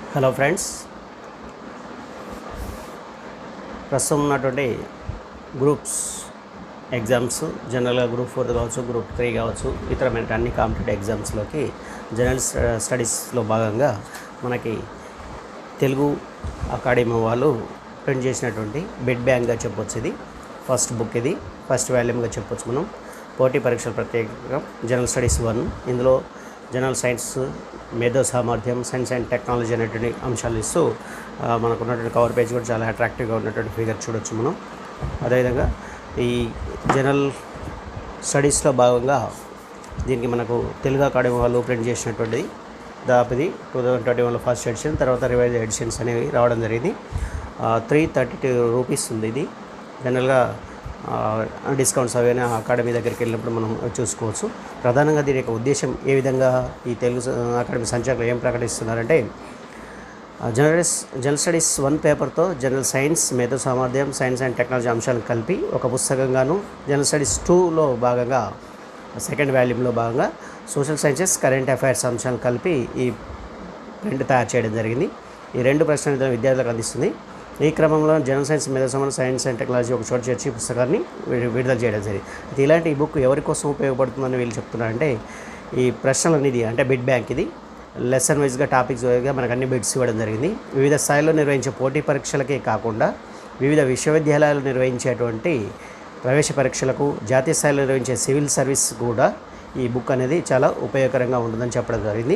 hello friends ప్రస్తుతం ఉన్నటువంటి groups exams జనరల్గా గ్రూప్ ఫోర్ కావచ్చు గ్రూప్ త్రీ కావచ్చు ఇతరమైన అన్ని కాంపిటేటివ్ ఎగ్జామ్స్లోకి జనరల్ స్ట- స్టడీస్లో భాగంగా మనకి తెలుగు అకాడమీ వాళ్ళు ప్రింట్ చేసినటువంటి బెడ్ బ్యాంక్గా చెప్పొచ్చు ఇది ఫస్ట్ బుక్ ఇది ఫస్ట్ వాల్యూమ్గా చెప్పొచ్చు మనం పోటీ పరీక్షల ప్రత్యేకంగా జనరల్ స్టడీస్ వన్ ఇందులో జనరల్ సైన్స్ మేధో సామర్థ్యం సైన్స్ అండ్ టెక్నాలజీ అనేటువంటి అంశాలు ఇస్తూ ఆ, మనకు ఉన్నటువంటి కవర్ పేజ్ కూడా చాలా అట్రాక్టివ్గా ఉన్నటువంటి ఫిగర్ చూడొచ్చు మనం అదేవిధంగా ఈ జనరల్ స్టడీస్లో భాగంగా దీనికి మనకు తెలుగు అకాడమీ వాళ్ళు ప్రింట్ చేసినటువంటిది దాదాపు ఇది టూ థౌజండ్ ట్వంటీ వన్లో ఫస్ట్ ఎడిషన్ తర్వాత రివైజ్ ఎడిషన్స్ అనేవి రావడం జరిగింది త్రీ థర్టీ టూ రూపీస్ ఉంది ఇది జనరల్గా డిస్కౌంట్స్ అవన్నీ అకాడమీ దగ్గరికి వెళ్ళినప్పుడు మనం చూసుకోవచ్చు ప్రధానంగా దీని యొక్క ఉద్దేశం ఏ విధంగా ఈ తెలుగు స- అకాడమీ సంచాలకులు ఏం ప్రకటిస్తున్నారంటే జనరల్స్ జనరల్ స్టడీస్ వన్ పేపర్తో జనరల్ సైన్స్ మేధో సామర్థ్యం సైన్స్ అండ్ టెక్నాలజీ అంశాలను కలిపి ఒక పుస్తకంగాను జనరల్ స్టడీస్ టూలో భాగంగా సెకండ్ వాల్యూమ్లో భాగంగా సోషల్ సైన్సెస్ కరెంట్ అఫైర్స్ అంశాలను కలిపి ఈ ప్రింట్ తయారు చేయడం జరిగింది ఈ రెండు ప్రశ్నలు విద్యార్థులకు అందిస్తుంది ఈ క్రమంలో జనరల్ సైన్స్ మేధో సంబంధ సైన్స్ అండ్ టెక్నాలజీ ఒక చోట చేర్చి ఈ పుస్తకాన్ని విడు- విడుదల చేయడం జరిగింది అయితే ఇలాంటి ఈ బుక్ ఎవరి కోసం ఉపయోగపడుతుందని వీళ్ళు చెప్తున్నారంటే ఈ ప్రశ్నలు అనేది అంటే బిడ్ బ్యాంక్ ఇది లెసన్ వైజ్గా టాపిక్స్ వైజ్గా మనకు అన్ని బిడ్స్ ఇవ్వడం జరిగింది వివిధ స్థాయిలో నిర్వహించే పోటీ పరీక్షలకే కాకుండా వివిధ విశ్వవిద్యాలయాలు నిర్వహించేటువంటి ప్రవేశ పరీక్షలకు జాతీయ స్థాయిలో నిర్వహించే సివిల్ సర్వీస్ కూడా ఈ బుక్ అనేది చాలా ఉపయోగకరంగా ఉంటుందని చెప్పడం జరిగింది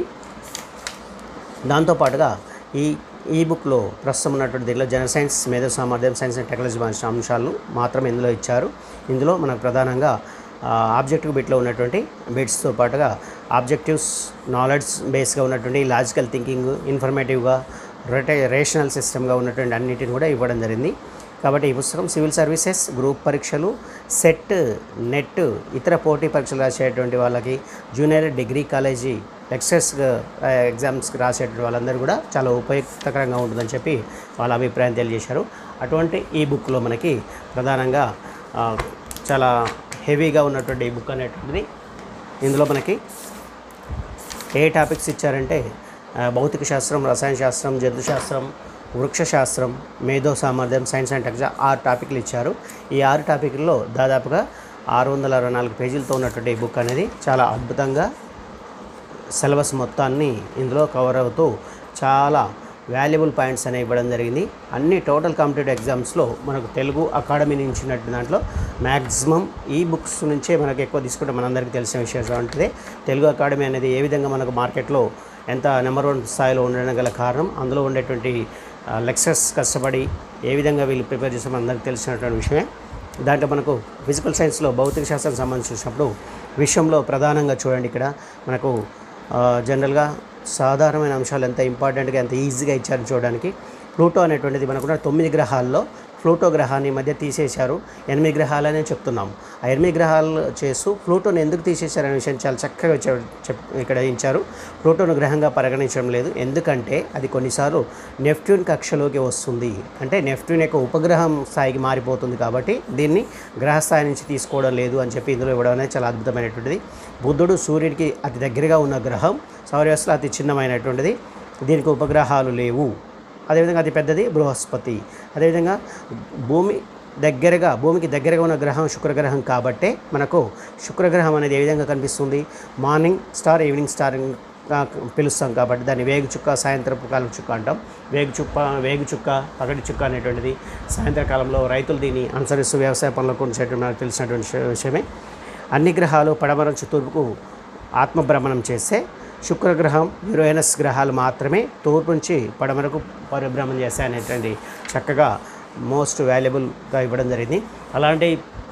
దాంతోపాటుగా ఈ ఈ బుక్లో ప్రస్తుతం ఉన్నటువంటి దీనిలో జన సైన్స్ మేధో సామర్థ్యం సైన్స్ అండ్ టెక్నాలజీ సంబంధించిన అంశాలు మాత్రం ఇందులో ఇచ్చారు ఇందులో మనకు ప్రధానంగా ఆబ్జెక్టివ్ బిట్లో ఉన్నటువంటి బిట్స్తో పాటుగా ఆబ్జెక్టివ్స్ నాలెడ్జ్ బేస్గా ఉన్నటువంటి లాజికల్ థింకింగ్ ఇన్ఫర్మేటివ్గా రొటే రేషనల్ సిస్టమ్గా ఉన్నటువంటి అన్నిటిని కూడా ఇవ్వడం జరిగింది కాబట్టి ఈ పుస్తకం సివిల్ సర్వీసెస్ గ్రూప్ పరీక్షలు సెట్ నెట్ ఇతర పోటీ పరీక్షలు రాసేటువంటి వాళ్ళకి జూనియర్ డిగ్రీ కాలేజీ లెక్చర్స్ ఎగ్జామ్స్కి రాసేటువంటి వాళ్ళందరూ కూడా చాలా ఉపయుక్తకరంగా ఉంటుందని చెప్పి వాళ్ళ అభిప్రాయం తెలియజేశారు అటువంటి ఈ బుక్లో మనకి ప్రధానంగా ఆ, చాలా హెవీగా ఉన్నటువంటి ఈ బుక్ అనేటువంటిది ఇందులో మనకి ఏ టాపిక్స్ ఇచ్చారంటే ఆ, భౌతిక శాస్త్రం రసాయన శాస్త్రం జంతు శాస్త్రం వృక్ష శాస్త్రం మేధో సామర్థ్యం సైన్స్ అండ్ టెక్నాలజీ ఆరు టాపిక్లు ఇచ్చారు ఈ ఆరు టాపిక్లలో దాదాపుగా ఆరు వందల అరవై నాలుగు పేజీలతో ఉన్నటువంటి ఈ బుక్ అనేది చాలా అద్భుతంగా సిలబస్ మొత్తాన్ని ఇందులో కవర్ అవుతూ చాలా వాల్యుబుల్ పాయింట్స్ అనేవి ఇవ్వడం జరిగింది అన్ని టోటల్ కాంపిటేటివ్ ఎగ్జామ్స్లో మనకు తెలుగు అకాడమీ నుంచి ఉన్నట్టు దాంట్లో మ్యాక్సిమం ఈ బుక్స్ నుంచే మనకు ఎక్కువ తీసుకుంటే మనందరికీ తెలిసిన విషయం ఏంటంటే తెలుగు అకాడమీ అనేది ఏ విధంగా మనకు మార్కెట్లో ఎంత నెంబర్ వన్ స్థాయిలో ఉండడం గల కారణం అందులో ఉండేటువంటి లెక్చర్స్ కష్టపడి ఏ విధంగా వీళ్ళు ప్రిపేర్ చేస్తామో అందరికీ తెలిసినటువంటి విషయమే దాంట్లో మనకు ఫిజికల్ సైన్స్లో భౌతిక శాస్త్రం సంబంధించి చూసినప్పుడు విషయంలో ప్రధానంగా చూడండి ఇక్కడ మనకు ఆ, జనరల్గా సాధారణమైన అంశాలు ఎంత ఇంపార్టెంట్గా ఎంత ఈజీగా ఇచ్చారని చూడడానికి ప్లూటో అనేటువంటిది మనకున్న తొమ్మిది గ్రహాల్లో ప్లూటో గ్రహాన్ని ఈ మధ్య తీసేశారు ఎనిమిది గ్రహాలనే చెప్తున్నాం ఆ ఎనిమిది గ్రహాలు చేస్తూ ప్లూటోని ఎందుకు తీసేశారనే విషయం చాలా చక్కగా చెప్ చెప్- ఇక్కడ ఇచ్చారు ప్లూటోను గ్రహంగా పరిగణించడం లేదు ఎందుకంటే అది కొన్నిసార్లు నెప్ట్యూన్ కక్షలోకి వస్తుంది అంటే నెప్ట్యూన్ యొక్క ఉపగ్రహం స్థాయికి మారిపోతుంది కాబట్టి దీన్ని గ్రహ స్థాయి నుంచి తీసుకోవడం లేదు అని చెప్పి ఇందులో ఇవ్వడం అనేది చాలా అద్భుతమైనటువంటిది బుద్ధుడు సూర్యుడికి అతి దగ్గరగా ఉన్న గ్రహం సౌర్యవస్థలో అతి చిన్నమైనటువంటిది దీనికి ఉపగ్రహాలు లేవు అదేవిధంగా అతి పెద్దది బృహస్పతి అదేవిధంగా భూమి దగ్గరగా భూమికి దగ్గరగా ఉన్న గ్రహం శుక్రగ్రహం కాబట్టే మనకు శుక్రగ్రహం అనేది ఏ విధంగా కనిపిస్తుంది మార్నింగ్ స్టార్ ఈవినింగ్ స్టార్ గా పిలుస్తాం కాబట్టి దాన్ని వేగు చుక్క సాయంత్రపు కాలం చుక్క అంటాం వేగు చుక్క వేగు చుక్క పగటి చుక్క అనేటువంటిది సాయంత్రకాలంలో రైతులు దీన్ని అనుసరిస్తూ వ్యవసాయ పనులకు ఉంచేటువంటి మనకు తెలిసినటువంటి విషయ- విషయమే అన్ని గ్రహాలు పడమర నుంచి తూర్పుకు ఆత్మభ్రమణం చేస్తే శుక్రగ్రహం యురేనస్ గ్రహాలు మాత్రమే తూర్పు నుంచి పడమరకు పరిభ్రమణం చేస్తాయి అనేటువంటి చక్కగా మోస్ట్ వాల్యుబుల్గా ఇవ్వడం జరిగింది అలాంటి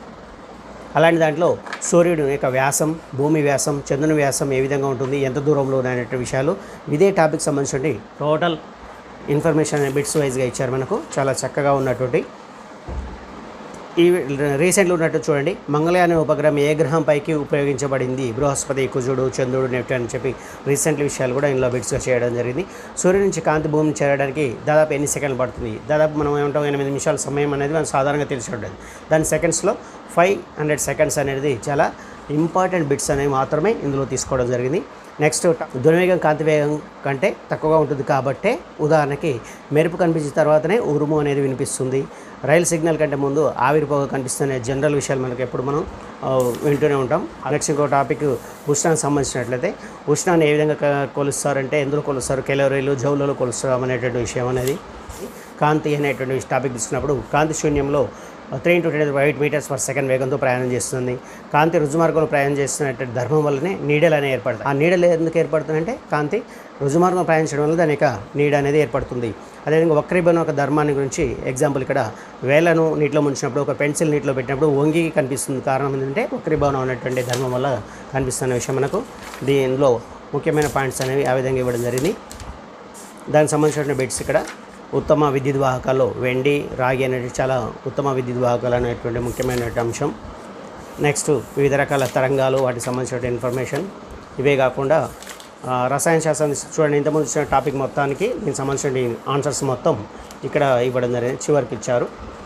అలాంటి దాంట్లో సూర్యుడు యొక్క వ్యాసం భూమి వ్యాసం చంద్రుని వ్యాసం ఏ విధంగా ఉంటుంది ఎంత దూరంలో ఉన్నాయనే విషయాలు ఇదే టాపిక్ సంబంధించి టోటల్ ఇన్ఫర్మేషన్ బిట్స్ వైజ్గా ఇచ్చారు మనకు చాలా చక్కగా ఉన్నటువంటి ఈ రీసెంట్లో ఉన్నట్టు చూడండి మంగళయాన ఉపగ్రహం ఏ గ్రహం పైకి ఉపయోగించబడింది బృహస్పతి కుజుడు చంద్రుడు నెప్ట్యూన్ అని చెప్పి రీసెంట్ విషయాలు కూడా ఇందులో బిట్స్గా చేయడం జరిగింది సూర్యుడి నుంచి కాంతి భూమిని చేరడానికి దాదాపు ఎన్ని సెకండ్లు పడుతుంది దాదాపు మనం ఏమంటాం ఎనిమిది నిమిషాల సమయం అనేది మనం సాధారణంగా తెలిసి ఉంటుంది దాని సెకండ్స్లో ఫైవ్ హండ్రెడ్ సెకండ్స్ అనేది చాలా ఇంపార్టెంట్ బిట్స్ అనేవి మాత్రమే ఇందులో తీసుకోవడం జరిగింది నెక్స్ట్ ధ్వనివేగం కాంతి వేగం కంటే తక్కువగా ఉంటుంది కాబట్టే ఉదాహరణకి మెరుపు కనిపించిన తర్వాతనే ఉరుము అనేది వినిపిస్తుంది రైలు సిగ్నల్ కంటే ముందు ఆవిరిపోగ కనిపిస్తున్న జనరల్ విషయాలు మనకి ఎప్పుడు మనం ఆ, వింటూనే ఉంటాం నెక్స్ట్ ఇంకో టాపిక్ ఉష్ణానికి సంబంధించినట్లయితే ఉష్ణాన్ని ఏ విధంగా క- కొలుస్తారంటే ఎందులో కొలుస్తారు కెలోరీలు జౌలలో కొలుస్తాం అనేటువంటి విషయం అనేది కాంతి అనేటువంటి టాపిక్ తీసుకున్నప్పుడు కాంతి శూన్యంలో three into ten eight metres per second వేగంతో ప్రయాణం చేస్తుంది కాంతి రుజుమార్గంలో ప్రయాణం చేస్తున్నటువంటి ధర్మం వల్లనే నీడలు అనేవి ఏర్పడతాయి ఆ నీడలు ఎందుకు ఏర్పడుతుందంటే కాంతి రుజుమార్గంలో ప్రయాణించడం వల్ల దాని యొక్క నీడ అనేది ఏర్పడుతుంది అదేవిధంగా వక్రీభవన ఒక ధర్మాన్ని గురించి ఎగ్జాంపుల్ ఇక్కడ వేలను నీటిలో ముంచినప్పుడు ఒక పెన్సిల్ నీటిలో పెట్టినప్పుడు వంగి కనిపిస్తుంది కారణం ఏంటంటే వక్రీభవనం అనేటువంటి ధర్మం వల్ల కనిపిస్తున్న విషయం మనకు దీనిలో ముఖ్యమైన పాయింట్స్ అనేవి ఆ విధంగా ఇవ్వడం జరిగింది దానికి సంబంధించిన బిట్స్ ఇక్కడ ఉత్తమ విద్యుత్ వాహకాల్లో వెండి రాగి అనేది చాలా ఉత్తమ విద్యుత్ వాహకాలు అనేటువంటి ముఖ్యమైన అంశం నెక్స్ట్ వివిధ రకాల తరంగాలు వాటికి సంబంధించిన ఇన్ఫర్మేషన్ ఇవే కాకుండా ఆ, రసాయన శాస్త్రం చూడండి ఇంతకుముందు ఇచ్చిన టాపిక్ మొత్తానికి దీనికి సంబంధించిన ఆన్సర్స్ మొత్తం ఇక్కడ ఇవ్వడం జరిగింది చివరికి ఇచ్చారు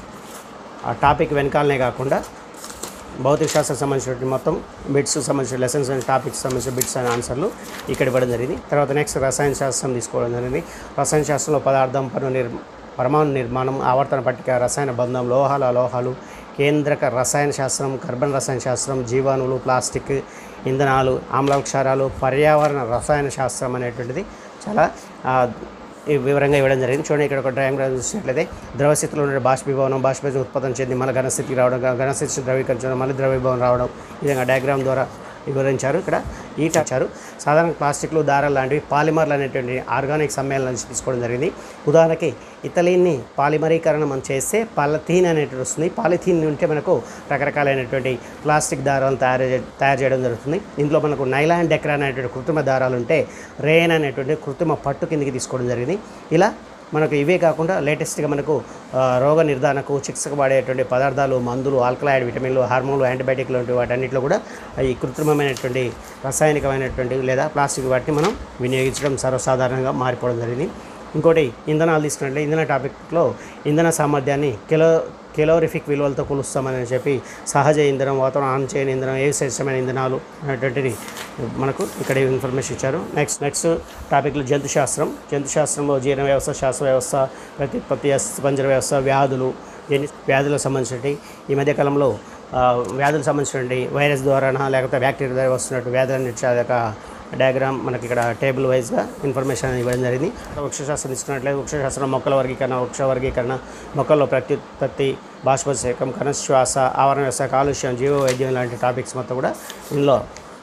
ఆ టాపిక్ వెనకాలనే కాకుండా భౌతిక శాస్త్రం సంబంధించిన మొత్తం బిట్స్ సంబంధించిన లెసన్స్ అండ్ టాపిక్స్ సంబంధించిన బిట్స్ అండ్ ఆన్సర్లు ఇక్కడ ఇవ్వడం జరిగింది తర్వాత నెక్స్ట్ రసాయన శాస్త్రం తీసుకోవడం జరిగింది రసాయన శాస్త్రంలో పదార్థం పను నిర్ పరమాణు నిర్మాణం ఆవర్తన పట్టిక రసాయన బంధం లోహాల లోహాలు కేంద్రక రసాయన శాస్త్రం కార్బన్ రసాయన శాస్త్రం జీవాణువులు ప్లాస్టిక్ ఇంధనాలు ఆమ్ల క్షారాలు పర్యావరణ రసాయన శాస్త్రం అనేటువంటిది చాలా ఆ, ఈ వివరంగా ఇవ్వడం జరిగింది చూడండి ఇక్కడ ఒక డయాగ్రామ్ చూసినట్లయితే ద్రవస్థితిలో ఉండే బాష్పీభవనం బాష్పీభవనం ఉత్పత్తి చెంది మళ్ళీ ఘనస్థితికి రావడం ఘ- ఘనస్థితి ద్రవీకరించడం మళ్ళీ ద్రవీభవనం రావడం ఈ విధంగా డయాగ్రామ్ ద్వారా వివరించారు ఇక్కడ ఈట ఇచ్చారు సాధారణ ప్లాస్టిక్లు దారాలు లాంటివి పాలిమర్లు అనేటువంటి ఆర్గానిక్ సమ్మేళనం నుంచి తీసుకోవడం జరిగింది ఉదాహరణకి ఇథలీన్ని పాలిమరీకరణ మనం చేస్తే పాలథీన్ అనేటువంటి వస్తుంది పాలిథీన్ ఉంటే మనకు రకరకాలైనటువంటి ప్లాస్టిక్ దారాలను తయారు చే- తయారు చేయడం జరుగుతుంది ఇందులో మనకు నైలాన్ డెక్రా అనేటువంటి కృత్రిమ దారాలు ఉంటే రేన్ అనేటువంటి కృత్రిమ పట్టు కిందికి తీసుకోవడం జరిగింది ఇలా మనకు ఇవే కాకుండా లేటెస్ట్గా మనకు ఆ, రోగ నిర్ధారణకు చికిత్సకు వాడేటువంటి పదార్థాలు మందులు ఆల్కలాయిడ్ విటమిన్లు హార్మోన్లు యాంటీబయాటిక్లు వంటి వాటన్నిటిలో కూడా ఈ కృత్రిమమైనటువంటి రసాయనికమైనటువంటి లేదా ప్లాస్టిక్ వాటిని మనం వినియోగించడం సర్వసాధారణంగా మారిపోవడం జరిగింది ఇంకోటి ఇంధనాలు తీసుకున్నట్లే ఇంధన టాపిక్లో ఇంధన సామర్థ్యాన్ని కిలో కెలోరిఫిక్ విలువలతో కొలుస్తామని చెప్పి సహజ ఇంధనం వాతావరణం ఆన్ చేయని ఇంధనం ఏ శ్రేష్టమైన ఇంధనాలు అనేటువంటిది మనకు ఇక్కడ ఇన్ఫర్మేషన్ ఇచ్చారు నెక్స్ట్ నెక్స్ట్ టాపిక్లో జంతు శాస్త్రం జంతు శాస్త్రంలో జీర్ణ వ్యవస్థ శ్వాస వ్యవస్థ ప్రత్యుత్పత్తి పంజర వ్యవస్థ వ్యాధులు జని వ్యాధులకు సంబంధించినవి ఈ మధ్యకాలంలో ఆ, వ్యాధులకు సంబంధించినటువంటి వైరస్ ద్వారా లేకపోతే బ్యాక్టీరియా ద్వారా వస్తున్నట్టు వ్యాధులన్నీ యొక్క డయాగ్రామ్ మనకి ఇక్కడ టేబుల్ వైజ్గా ఇన్ఫర్మేషన్ ఇవ్వడం జరిగింది వృక్షశాస్త్రం తీసుకున్నట్లయితే వృక్షశాస్త్రం మొక్కల వర్గీకరణ వృక్ష వర్గీకరణ మొక్కల్లో ప్రత్యుత్పత్తి బాష్పశేకం కణశ్వాస ఆవరణ వ్యవస్థ కాలుష్యం జీవ వైద్యం లాంటి టాపిక్స్ మొత్తం కూడా ఇందులో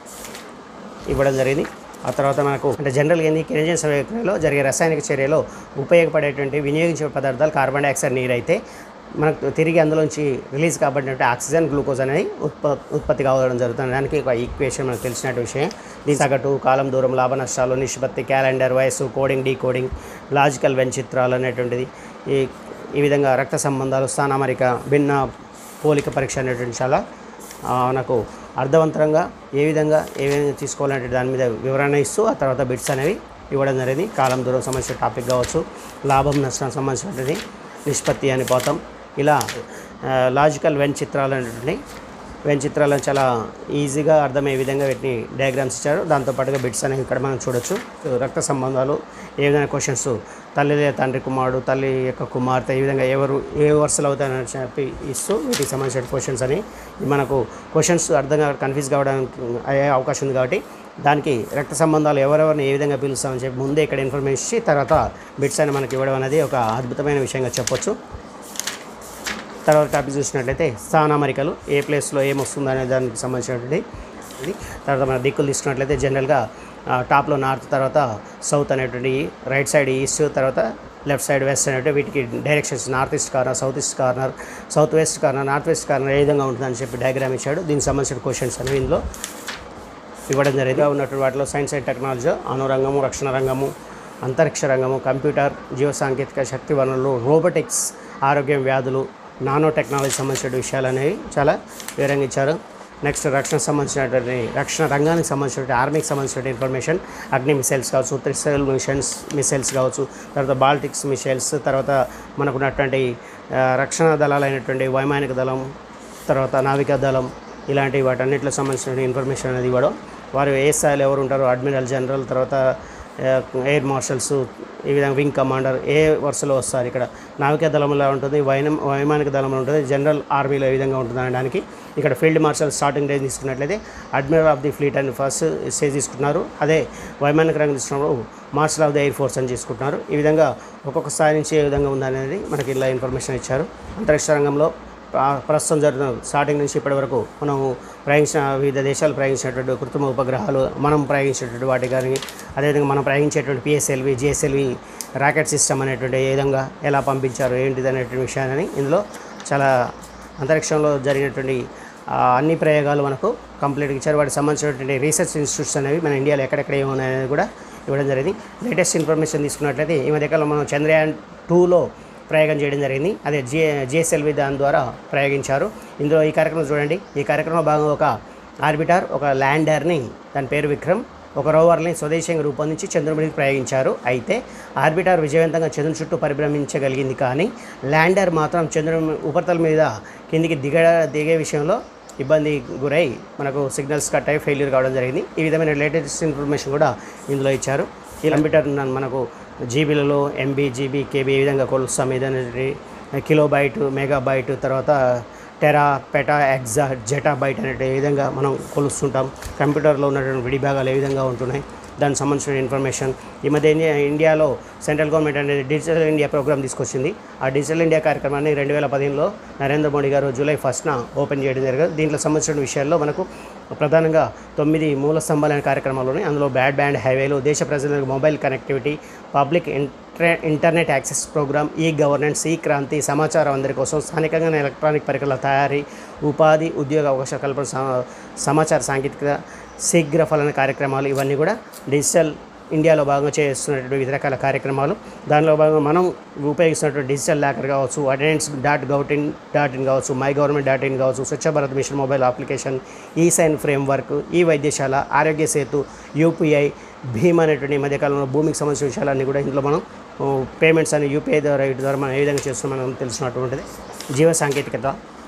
ఇవ్వడం జరిగింది ఆ తర్వాత మనకు అంటే జనరల్గా ఏంది కెనడియన్ ప్రక్రియలో జరిగే రసాయనిక చర్యలో ఉపయోగపడేటువంటి వినియోగించే పదార్థాలు కార్బన్ డైఆక్సైడ్ నీరు అయితే మనకు తిరిగి అందులోంచి రిలీజ్ కాబడినట్టు ఆక్సిజన్ గ్లూకోజ్ అనేది ఉత్ప ఉత్పత్తి కావడం జరుగుతుంది దానికి ఒక ఈక్వేషన్ మనకు తెలిసినట్టు విషయం దీని సగటు కాలం దూరం లాభ నష్టాలు నిష్పత్తి క్యాలెండర్ వయస్సు coding decoding logical Venn చిత్రాలు అనేటువంటిది ఈ ఈ విధంగా రక్త సంబంధాలు స్థానామరిక భిన్న పోలిక పరీక్ష అనేటువంటి చాలా ఆ, నాకు అర్థవంతంగా ఏ విధంగా ఏ విధంగా తీసుకోవాలంటే దాని మీద వివరణ ఇస్తూ ఆ తర్వాత బిట్స్ అనేవి ఇవ్వడం జరిగింది కాలం దూరం సంబంధించిన టాపిక్ కావచ్చు లాభం నష్టం సంబంధించినటువంటి నిష్పత్తి అని పోతాం ఇలా లాజికల్ వెన్ చిత్రాలు అనేటువంటి వెన్ చిత్రాలను చాలా ఈజీగా అర్థమయ్యే విధంగా వీటిని డయాగ్రామ్స్ ఇచ్చారు దాంతోపాటుగా బిట్స్ అనేవి ఇక్కడ మనం చూడొచ్చు రక్త సంబంధాలు ఏ విధంగా క్వశ్చన్స్ తల్లి లేదా తండ్రి కుమారుడు తల్లి యొక్క కుమార్తె ఈ విధంగా ఎవరు ఏ వరుసలు అవుతారని చెప్పి ఇస్తూ వీటికి సంబంధించిన క్వశ్చన్స్ అని మనకు క్వశ్చన్స్ అర్థం కావడం కన్ఫ్యూజ్ కావడానికి అయ్యే అవకాశం ఉంది కాబట్టి దానికి రక్త సంబంధాలు ఎవరెవరిని ఏ విధంగా పిలుస్తామని చెప్పి ముందే ఇక్కడ ఇన్ఫర్మేషన్ ఇచ్చి తర్వాత బిట్స్ అని మనకి ఇవ్వడం అనేది ఒక అద్భుతమైన విషయంగా చెప్పొచ్చు తర్వాత టాపిక్ చూసినట్లయితే స్థానామరికలు ఏ ప్లేస్లో ఏమొస్తుంది అనే దానికి సంబంధించినటువంటి ఇది తర్వాత మన దిక్కులు తీసుకున్నట్లయితే జనరల్గా ఆ, టాప్లో నార్త్ తర్వాత సౌత్ అనేటువంటి రైట్ సైడ్ ఈస్ట్ తర్వాత లెఫ్ట్ సైడ్ వెస్ట్ అనేటువంటి వీటికి directions north east corner south east corner south west corner north west corner ఏ విధంగా ఉంటుందని చెప్పి డయాగ్రామ్ ఇచ్చాడు దీనికి సంబంధించిన క్వశ్చన్స్ అనేవి ఇందులో ఇవ్వడం జరిగింది ఉన్నటువంటి వాటిలో సైన్స్ అండ్ టెక్నాలజీ అనురంగము రక్షణ రంగము అంతరిక్ష రంగము కంప్యూటర్ జీవ సాంకేతిక శక్తి వనరులు రోబోటిక్స్ ఆరోగ్యం వ్యాధులు నానో టెక్నాలజీ సంబంధించిన విషయాలు అనేవి చాలా వివరంగా ఇచ్చారు నెక్స్ట్ రక్షణ సంబంధించినటువంటి రక్షణ రంగానికి సంబంధించిన ఆర్మీకి సంబంధించిన ఇన్ఫర్మేషన్ అగ్ని మిసైల్స్ కావచ్చు త్రిసెల్ మిషన్స్ మిసైల్స్ కావచ్చు తర్వాత బాల్టిక్స్ మిసైల్స్ తర్వాత మనకున్నటువంటి ఆ, రక్షణ దళాలైనటువంటి వైమానిక దళం తర్వాత నావికా దళం ఇలాంటి వాటన్నిటిలో సంబంధించిన ఇన్ఫర్మేషన్ అనేది ఇవ్వడం వారు ఏ స్థాయిలో ఎవరు ఉంటారు అడ్మిరల్ జనరల్ తర్వాత ఆ, ఎయిర్ మార్షల్స్ ఈ విధంగా వింగ్ కమాండర్ ఏ వరుసలో వస్తారు ఇక్కడ నావికా దళంలో ఉంటుంది వైనం వైమానిక దళంలో ఉంటుంది జనరల్ ఆర్మీలో ఏ విధంగా ఉంటుంది అనడానికి ఇక్కడ ఫీల్డ్ మార్షల్ స్టార్టింగ్ రేంజ్ తీసుకున్నట్లయితే అడ్మిరల్ ఆఫ్ ది ఫ్లీట్ అని ఫస్ట్ స్టేజ్ తీసుకుంటున్నారు అదే వైమానిక రంగం తీసుకున్నప్పుడు marshal of the air force అని తీసుకుంటున్నారు ఈ విధంగా ఒక్కొక్క స్థాయి నుంచి ఏ విధంగా ఉందనేది మనకి ఇలా ఇన్ఫర్మేషన్ ఇచ్చారు అంతరిక్ష రంగంలో ప్ర- ప్రస్తుతం జరుగుతున్న స్టార్టింగ్ నుంచి ఇప్పటి వరకు మనం ప్రయోగించిన వివిధ దేశాలు ప్రయోగించినటువంటి కృత్రిమ ఉపగ్రహాలు మనం ప్రయోగించినటువంటి వాటి కానీ అదేవిధంగా మనం ప్రయోగించేటువంటి పిఎస్ఎల్వి జిఎస్ఎల్వి రాకెట్ సిస్టమ్ అనేటువంటి ఏ విధంగా ఎలా పంపించారు ఏంటిది అనేటువంటి విషయాన్ని ఇందులో చాలా అంతరిక్షంలో జరిగినటువంటి ఆ, అన్ని ప్రయోగాలు మనకు కంప్లీట్గా ఇచ్చారు వాటికి సంబంధించినటువంటి రీసెర్చ్ ఇన్స్టిట్యూట్స్ అనేవి మన ఇండియాలో ఎక్కడెక్కడ ఏమున్నాయనేది కూడా ఇవ్వడం జరిగింది లేటెస్ట్ ఇన్ఫర్మేషన్ తీసుకున్నట్లయితే ఈ మధ్యకాలంలో మనం చంద్రయాన్ టూలో ప్రయోగం చేయడం జరిగింది అదే జే జేఎస్ఎల్వి దాని ద్వారా ప్రయోగించారు ఇందులో ఈ కార్యక్రమం చూడండి ఈ కార్యక్రమంలో భాగంగా ఒక ఆర్బిటర్ ఒక ల్యాండర్ని దాని పేరు విక్రమ్ ఒక రోవర్ని స్వదేశంగా రూపొందించి చంద్రుడి మీదకి ప్రయోగించారు అయితే ఆర్బిటర్ విజయవంతంగా చంద్రుని చుట్టూ పరిభ్రమించగలిగింది కానీ ల్యాండర్ మాత్రం చంద్రుని ఉపరితల మీద కిందికి దిగ దిగే విషయంలో ఇబ్బంది గురై మనకు సిగ్నల్స్ కట్ అయి ఫెయిల్యూర్ కావడం జరిగింది ఈ విధమైన లేటెస్ట్ ఇన్ఫర్మేషన్ కూడా ఇందులో ఇచ్చారు ఈ కంప్యూటర్ మనకు జీబీలలో ఎంబీ జీబీ కేబీ ఏ విధంగా కొలుస్తాం ఏదైనా కిలోబైట్ మెగాబైట్ తర్వాత tera peta exa zetta byte అనే విధంగా మనం కొలుస్తుంటాం కంప్యూటర్లో ఉన్నటువంటి విడిభాగాలు ఏ విధంగా ఉంటున్నాయి దానికి సంబంధించిన ఇన్ఫర్మేషన్ ఈ మధ్య ఇండియా ఇండియాలో సెంట్రల్ గవర్నమెంట్ అనేది డిజిటల్ ఇండియా ప్రోగ్రామ్ తీసుకొచ్చింది ఆ డిజిటల్ ఇండియా కార్యక్రమాన్ని రెండు వేల పదిహేనులో నరేంద్ర మోడీ గారు జూలై ఫస్ట్న ఓపెన్ చేయడం జరిగింది దీంట్లో సంబంధించిన విషయాల్లో మనకు ప్రధానంగా తొమ్మిది మూల స్తంభాలైన కార్యక్రమాలు ఉన్నాయి అందులో బ్రాడ్ బ్యాండ్ హైవేలు దేశ ప్రజలకు మొబైల్ కనెక్టివిటీ పబ్లిక్ ఇంట్రే internet access programme e governance e Kranti సమాచారం అందరి కోసం స్థానికంగా ఎలక్ట్రానిక్ పరికరాల తయారీ ఉపాధి ఉద్యోగ అవకాశ కల్పన సమ- సమాచార సాంకేతికత శీఘ్ర ఫలన కార్యక్రమాలు ఇవన్నీ కూడా డిజిటల్ ఇండియాలో భాగంగా చేస్తున్నటువంటి వివిధ రకాల కార్యక్రమాలు దానిలో భాగంగా మనం ఉపయోగిస్తున్నటువంటి డిజిటల్ లాకర్ కావచ్చు attendance dot gov in dot in కావచ్చు మై గవర్నమెంట్ డాట్ ఇన్ కావచ్చు Swachh Bharat mission mobile application e sign framework e వైద్యశాల ఆరోగ్య సేతు యూపీఐ భీమ్ అనేటువంటి ఈ మధ్యకాలంలో భూమికి సంబంధించిన విషయాలన్నీ కూడా ఇందులో మనం పేమెంట్స్ అని యూపీఐ ద్వారా వీటి ద్వారా మనం ఏ విధంగా చేస్తున్నాం మనం తెలిసినటువంటిది జీవ సాంకేతికత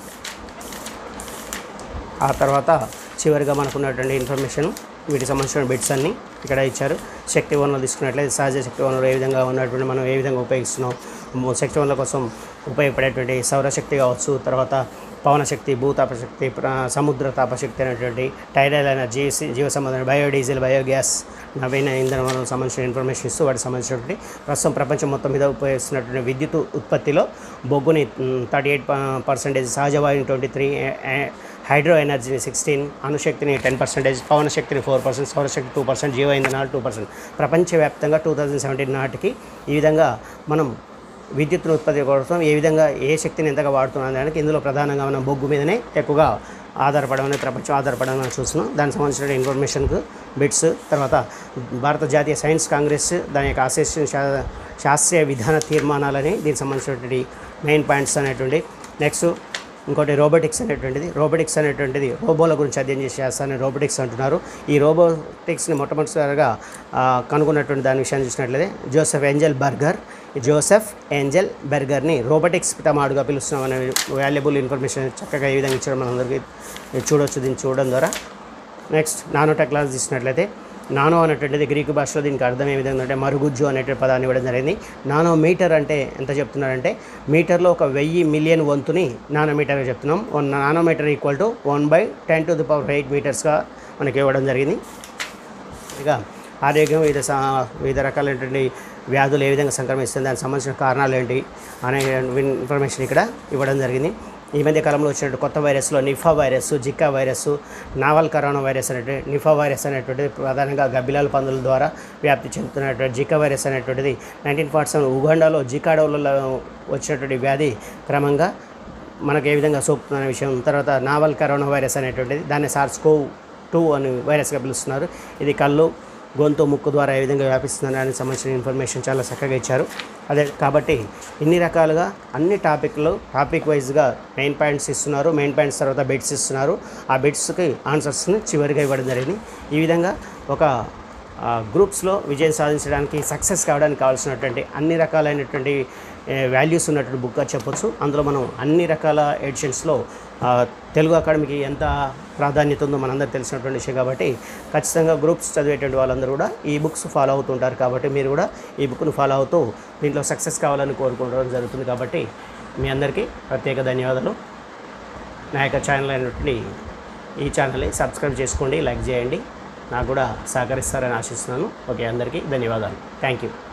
ఆ తర్వాత చివరిగా మనకు ఉన్నటువంటి ఇన్ఫర్మేషన్ వీటికి సంబంధించిన బిట్స్ అన్ని ఇక్కడ ఇచ్చారు శక్తి వనరులు తీసుకున్నట్లయితే సహజ శక్తి వనరులు ఏ విధంగా ఉన్నటువంటి మనం ఏ విధంగా ఉపయోగిస్తున్నాం ము- శక్తి వనరుల కోసం ఉపయోగపడేటువంటి సౌరశక్తి కావచ్చు తర్వాత పవన శక్తి భూతాపశక్తి ప్ర- సముద్ర తాపశక్తి అనేటువంటి టైడల్ ఎనర్జీ సి- జీవ సంబంధం బయోడీజిల్ బయోగ్యాస్ నవీన ఇంధన వనరులకు సంబంధించిన ఇన్ఫర్మేషన్ ఇస్తూ వాటికి సంబంధించినటువంటి ప్రస్తుతం ప్రపంచం మొత్తం మీద ఉపయోగిస్తున్నటువంటి విద్యుత్ ఉత్పత్తిలో బొగ్గుని థర్టీ ఎయిట్ పర్సెంటేజ్ సహజ వాయువుని ట్వంటీ త్రీ హైడ్రో ఎనర్జీని సిక్స్టీన్ అణుశక్తిని టెన్ పర్సెంటేజ్ పవన శక్తిని ఫోర్ పర్సెంట్ సౌరశక్తి టూ పర్సెంట్ జీవ ఇంధనాలు టూ పర్సెంట్ ప్రపంచవ్యాప్తంగా టూ థౌజండ్ సెవెంటీన్ నాటికి ఈ విధంగా మనం విద్యుత్తును ఉత్పత్తి కోసం ఏ విధంగా ఏ శక్తిని ఎంతగా వాడుతున్నాం దానికి ఇందులో ప్రధానంగా మనం బొగ్గు మీదనే ఎక్కువగా ఆధారపడమని ప్రపంచం ఆధారపడమని మనం చూస్తున్నాం దానికి సంబంధించిన ఇన్ఫర్మేషన్కు బిట్స్ తర్వాత భారత జాతీయ సైన్స్ కాంగ్రెస్ దాని యొక్క అసోసియేషన్ శా- శాస్త్రీయ విధాన తీర్మానాలని దీనికి సంబంధించినటువంటి మెయిన్ పాయింట్స్ అనేటువంటి నెక్స్ట్ ఇంకోటి రోబోటిక్స్ అనేటువంటిది రోబోటిక్స్ అనేటువంటిది రోబోల గురించి అధ్యయనం చేసే శాస్త్రాన్ని రోబోటిక్స్ అంటున్నారు ఈ రోబోటిక్స్ని మొట్టమొదటిసారిగా ఆ, కనుగొన్నటువంటి దాని విషయాన్ని చూసినట్లయితే జోసెఫ్ ఏంజల్ బర్గర్ ఈ జోసెఫ్ ఏంజల్ బర్గర్ని రోబోటిక్స్ పితామాడుగా పిలుస్తున్నాం అనే వాల్యుబుల్ ఇన్ఫర్మేషన్ చక్కగా ఈ విధంగా ఇచ్చడం మనందరికీ చూడొచ్చు దీన్ని చూడడం ద్వారా నెక్స్ట్ నానో టెక్నాలజీ తీసుకున్నట్లయితే నానో అనేటువంటిది గ్రీకు భాషలో దీనికి అర్థం ఏ విధంగా అంటే మరుగుజ్జు అనేటువంటి పదాన్ని ఇవ్వడం జరిగింది నానో మీటర్ అంటే ఎంత చెప్తున్నారంటే మీటర్లో ఒక వెయ్యి మిలియన్ వంతుని నానోమీటర్గా చెప్తున్నాం one nanometre equal to one by ten to the power eight మీటర్స్గా మనకి ఇవ్వడం జరిగింది ఇక ఆరోగ్యం వివిధ సా- వివిధ రకాలైనటువంటి వ్యాధులు ఏ విధంగా సంక్రమిస్తుంది దానికి సంబంధించిన కారణాలు ఏంటి అనే ఇన్ఫర్మేషన్ ఇక్కడ ఇవ్వడం జరిగింది ఈ మధ్య కాలంలో వచ్చినటువంటి కొత్త వైరస్లో Nipah virus Zika virus novel corona virus అనేటువంటి నిఫా వైరస్ అనేటువంటిది ప్రధానంగా గబ్బిలాల పందుల ద్వారా వ్యాప్తి చెందుతున్నటువంటి జికా వైరస్ అనేటువంటిది నైన్టీన్ ఫార్టీ సెవెన్ ఉగాండాలో జికాడోలలో వచ్చినటువంటి వ్యాధి క్రమంగా మనకు ఏ విధంగా సోకుతుందనే విషయం తర్వాత నావల్ కరోనా వైరస్ అనేటువంటిది దాన్ని సార్స్ కోవ్ టూ అని వైరస్గా పిలుస్తున్నారు ఇది కళ్ళు గొంతు ముక్కు ద్వారా ఏ విధంగా వ్యాపిస్తుందని దానికి సంబంధించిన ఇన్ఫర్మేషన్ చాలా చక్కగా ఇచ్చారు అదే కాబట్టి ఇన్ని రకాలుగా అన్ని టాపిక్లు టాపిక్ వైజ్గా మెయిన్ పాయింట్స్ ఇస్తున్నారు మెయిన్ పాయింట్స్ తర్వాత బిట్స్ ఇస్తున్నారు ఆ బిట్స్కి ఆన్సర్స్ని చివరిగా ఇవ్వడం జరిగింది ఈ విధంగా ఒక ఆ, గ్రూప్స్లో విజయం సాధించడానికి సక్సెస్ కావడానికి కావాల్సినటువంటి అన్ని రకాలైనటువంటి వాల్యూస్ ఉన్నటువంటి బుక్గా చెప్పొచ్చు అందులో మనం అన్ని రకాల ఎడిషన్స్లో ఆ, తెలుగు అకాడమీకి ఎంత ప్రాధాన్యత ఉందో మనందరికీ తెలిసినటువంటి విషయం కాబట్టి ఖచ్చితంగా గ్రూప్స్ చదివేటువంటి వాళ్ళందరూ కూడా ఈ బుక్స్ ఫాలో అవుతుంటారు కాబట్టి మీరు కూడా ఈ బుక్ను ఫాలో అవుతూ దీంట్లో సక్సెస్ కావాలని కోరుకోవడం జరుగుతుంది కాబట్టి మీ అందరికీ ప్రత్యేక ధన్యవాదాలు నా యొక్క ఛానల్ అయినటువంటి ఈ ఛానల్ని సబ్స్క్రైబ్ చేసుకోండి లైక్ చేయండి నాకు కూడా సహకరిస్తారని ఆశిస్తున్నాను ఓకే అందరికీ ధన్యవాదాలు థ్యాంక్ యూ